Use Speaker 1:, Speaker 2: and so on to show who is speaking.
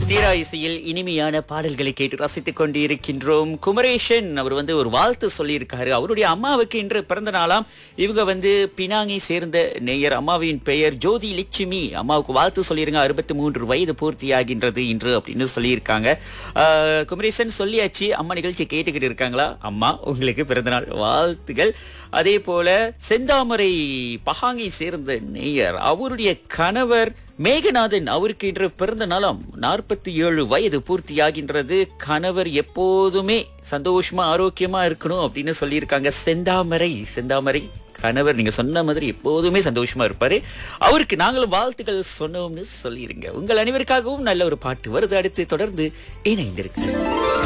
Speaker 1: தீரா இசையில் இனிமையான பாடல்களை கேட்டு ரசித்துக் கொண்டு இருக்கின்றோம் குமரேஷன் அவர் வந்து ஒரு வாழ்த்து சொல்லியிருக்காரு அவருடைய அம்மாவுக்கு இன்று பிறந்த நாளாம் இவங்க வந்து பினாங்கை சேர்ந்த நேயர் அம்மாவின் பெயர் ஜோதி லட்சுமி அம்மாவுக்கு வாழ்த்து சொல்லிருங்க அறுபத்தி மூன்று வயது பூர்த்தியாகின்றது இன்று அப்படின்னு சொல்லியிருக்காங்க ஆஹ், குமரேசன் சொல்லியாச்சு அம்மா நிகழ்ச்சி கேட்டுக்கிட்டு இருக்காங்களா அம்மா உங்களுக்கு பிறந்தநாள் வாழ்த்துகள் அதே போல செந்தாமரை பகாங்கை சேர்ந்த நேயர் அவருடைய கணவர் மேகநாதன் அவருக்கு இன்று பிறந்த நாளாம் நாற்பத்தி ஏழு வயது பூர்த்தியாகின்றது கணவர் எப்போதுமே சந்தோஷமா ஆரோக்கியமா இருக்கணும் அப்படின்னு சொல்லியிருக்காங்க செந்தாமரை செந்தாமரை கணவர் நீங்க சொன்ன மாதிரி எப்போதுமே சந்தோஷமா இருப்பாரு அவருக்கு நாங்களும் வாழ்த்துக்கள் சொன்னோம்னு சொல்லிருங்க உங்கள் அனைவருக்காகவும் நல்ல ஒரு பாட்டு வருது அடுத்து தொடர்ந்து இணைந்திருக்கு